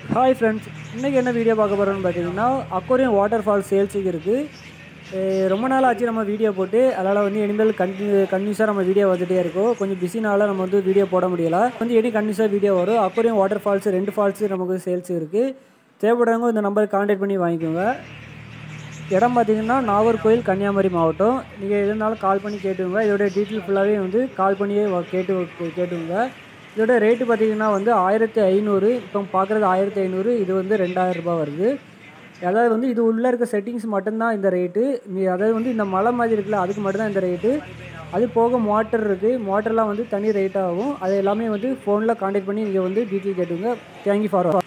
hi friends இன்றைக்கி என்ன video பார்க்க போகிறோம்னு பார்த்தீங்கன்னா அக்வரியம் வாட்டர் ஃபால் சேல்ஸுக்கு இருக்குது ரொம்ப நாள் ஆச்சு நம்ம வீடியோ போட்டு அதனால் வந்து இனிமேல் கண்டினியூ கன்யூஸாக நம்ம வீடியோ வந்துகிட்டே இருக்கோம் கொஞ்சம் பிஸினால நம்ம வந்து வீடியோ போட முடியல வந்து இனி கன்யூஸாக வீடியோ வரும் அக்வரியம் வாட்டர் ஃபால்ஸ் ரெண்டு ஃபால்ஸு நமக்கு சேல்ஸ் இருக்குது தேவைப்படுறவங்க இந்த நம்பருக்கு கான்டாக்ட் பண்ணி வாங்கிக்கோங்க இடம் பார்த்தீங்கன்னா நாகர்கோயில் கன்னியாகுமரி மாவட்டம் நீங்கள் எது இருந்தாலும் கால் பண்ணி கேட்டுங்க இதோட டீட்டெயில் ஃபுல்லாகவே வந்து கால் பண்ணியே வ- கேட்டு கேட்டுங்க இதோட ரேட்டு பார்த்தீங்கன்னா வந்து ஆயிரத்தி ஐநூறு இப்போ பார்க்குறது ஆயிரத்தி ஐநூறு இது வந்து ரெண்டாயிரம் ரூபாய் வருது அதாவது வந்து இது உள்ளே இருக்க செட்டிங்ஸ் மட்டும்தான் இந்த ரேட்டு அதாவது வந்து இந்த மலை மாதிரி இருக்குல்ல அதுக்கு மட்டும்தான் இந்த ரேட்டு அது போக மோட்டர் இருக்குது மோட்டர்லாம் வந்து தனி ரேட் ஆகும் அது எல்லாமே வந்து ஃபோனில் கான்டாக்ட் பண்ணி நீங்கள் வந்து டீட்டெயில் கேட்டுங்க தேங்க்யூ ஃபார்